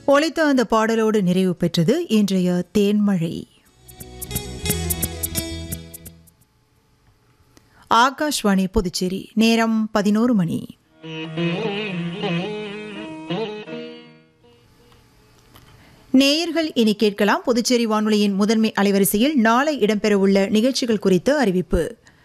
ஒலித்த அந்த பாடலோடு நிறைவு பெற்றது இன்றைய தேன்மழை ஆகாஷ்வாணி புதுச்சேரி நேரம் பதினோரு மணி நேயர்கள் இனி கேட்கலாம் புதுச்சேரி வானொலியின் முதன்மை அலைவரிசையில் நாளை இடம்பெறவுள்ள நிகழ்ச்சிகள் குறித்த அறிவிப்பு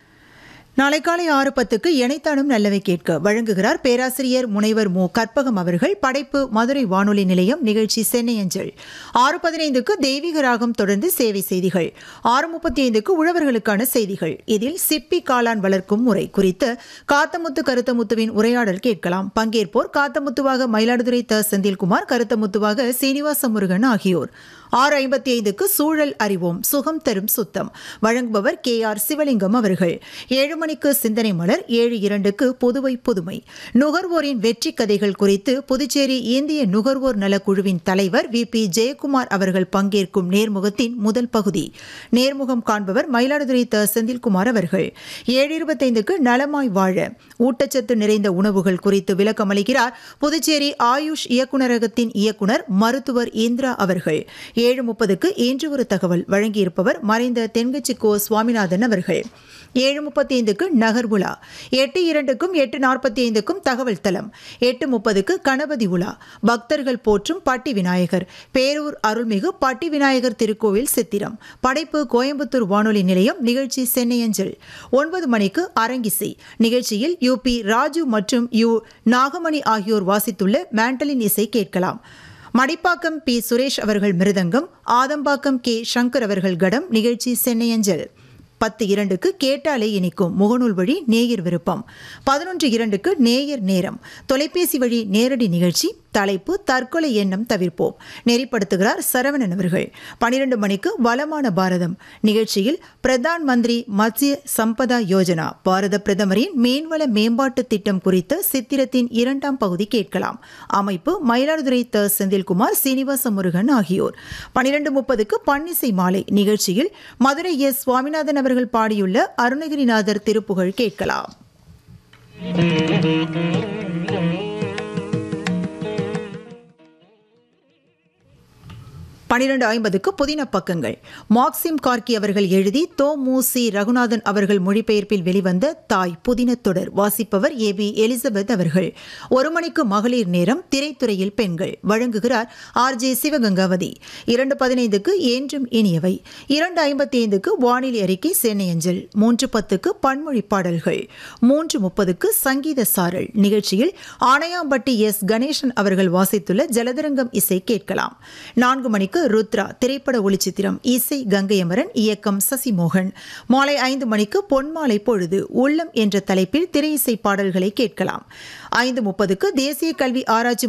நாளை காலை ஆறு பத்துக்கு இணைத்தானும் நல்லவை கேட்க வழங்குகிறார் பேராசிரியர் முனைவர் மு கற்பகம் அவர்கள் படைப்பு மதுரை வானொலி நிலையம் நிகழ்ச்சி சென்னை அஞ்சல் ஆறு பதினைந்துக்கு தெய்வீக ராகம் தொடர்ந்து சேவை செய்திகள் ஆறு முப்பத்தி ஐந்துக்கு உழவர்களுக்கான செய்திகள் இதில் சிப்பி காளான் வளர்க்கும் முறை குறித்து காத்தமுத்து கருத்தமுத்துவின் உரையாடல் கேட்கலாம் பங்கேற்போர் காத்தமுத்துவாக மயிலாடுதுறை த செந்தில்குமார் கருத்தமுத்துவாக சீனிவாச முருகன் ஆகியோர் ஆறு ஐம்பத்தி ஐந்துக்கு சூழல் அறிவோம் சுகம் தரும் சுத்தம் வழங்குபவர் கே ஆர் சிவலிங்கம் அவர்கள் ஏழு மணிக்கு சிந்தனை மலர் ஏழு இரண்டுக்கு புதுவை புதுமை நுகர்வோரின் வெற்றி கதைகள் குறித்து புதுச்சேரி இந்திய நுகர்வோர் நலக்குழுவின் தலைவர் வி பி ஜெயக்குமார் அவர்கள் பங்கேற்கும் நேர்முகத்தின் முதல் பகுதி நேர்முகம் காண்பவர் மயிலாடுதுறை த செந்தில்குமார் அவர்கள் ஏழு இருபத்தைந்துக்கு நலமாய் வாழ ஊட்டச்சத்து நிறைந்த உணவுகள் குறித்து விளக்கமளிக்கிறார் புதுச்சேரி ஆயுஷ் இயக்குநரகத்தின் இயக்குனர் மருத்துவர் இந்திரா அவர்கள் ஏழு முப்பதுக்கு இன்று ஒரு தகவல் வழங்கியிருப்பவர் மறைந்த தென்கட்சி கோ சுவாமிநாதன் அவர்கள் ஏழு முப்பத்தி ஐந்துக்கு நகர் உலா எட்டு இரண்டுக்கும் எட்டு நாற்பத்தி ஐந்துக்கும் தகவல் தளம் எட்டு முப்பதுக்கு கணபதி உலா பக்தர்கள் போற்றும் பட்டி விநாயகர் பேரூர் அருள்மிகு பட்டி விநாயகர் திருக்கோவில் சித்திரம் படைப்பு கோயம்புத்தூர் வானொலி நிலையம் நிகழ்ச்சி சென்னை அஞ்சல் ஒன்பது மணிக்கு அரங்கிசை நிகழ்ச்சியில் யு பி ராஜு மற்றும் யு நாகமணி ஆகியோர் வாசித்துள்ள மேண்டலின் இசை கேட்கலாம் மடிப்பாக்கம் பி சுரேஷ் அவர்கள் மிருதங்கம் ஆதம்பாக்கம் கே சங்கர் அவர்கள் கடம் நிகழ்ச்சி சென்னை அஞ்சல் பத்து இரண்டுக்கு கேட்டாலே இனிக்கும் முகநூல் வழி நேயர் விருப்பம் பதினொன்று இரண்டுக்கு நேயர் நேரம் தொலைபேசி வழி நேரடி நிகழ்ச்சி தலைப்பு தற்கொலை எண்ணம் தவிர்ப்போம் நெறிப்படுத்துகிறார் சரவணன் அவர்கள் பனிரெண்டு மணிக்கு வளமான பாரதம் நிகழ்ச்சியில் பிரதான் மந்திரி மத்திய சம்பதா யோஜனா பாரத பிரதமரின் மீன்வள மேம்பாட்டு திட்டம் குறித்த சித்திரத்தின் இரண்டாம் பகுதி கேட்கலாம் அமைப்பு மயிலாடுதுறை த செந்தில்குமார் சீனிவாச முருகன் ஆகியோர் பனிரெண்டு முப்பதுக்கு பன்னிசை மாலை நிகழ்ச்சியில் மதுரை எஸ் சுவாமிநாதன் அவர்கள் பாடியுள்ள அருணகிரிநாதர் திருப்புகழ் கேட்கலாம் பனிரெண்டு ஐம்பதுக்கு புதின பக்கங்கள் மார்க்சிம் கார்கி அவர்கள் எழுதி தோ மு சி ரகுநாதன் அவர்கள் மொழிபெயர்ப்பில் வெளிவந்த தாய் புதின தொடர் வாசிப்பவர் ஏ பி எலிசபெத் அவர்கள் ஒரு மணிக்கு மகளிர் நேரம் திரைத்துறையில் பெண்கள் வழங்குகிறார் ஆர் ஜே சிவகங்காவதி இரண்டு பதினைந்துக்கு என்றும் இனியவை இரண்டு ஐம்பத்தி ஐந்துக்கு வானிலை அறிக்கை சென்னை அஞ்சல் மூன்று பத்துக்கு பன்மொழி பாடல்கள் மூன்று முப்பதுக்கு சங்கீத சாரல் நிகழ்ச்சியில் ஆணையாம்பட்டி எஸ் கணேசன் அவர்கள் வாசித்துள்ள ஜலதரங்கம் இசை கேட்கலாம் நான்கு மணிக்கு ருத்ரா திரைப்பட ஒளிச்சித்திரம் இசை கங்கையமரன் இயக்கம் சசிமோகன் மாலை ஐந்து மணிக்கு பொன்மாலை பொழுது உள்ளம் என்ற தலைப்பில் திரை இசை பாடல்களை கேட்கலாம் ஐந்து முப்பதுக்கு தேசிய கல்வி ஆராய்ச்சி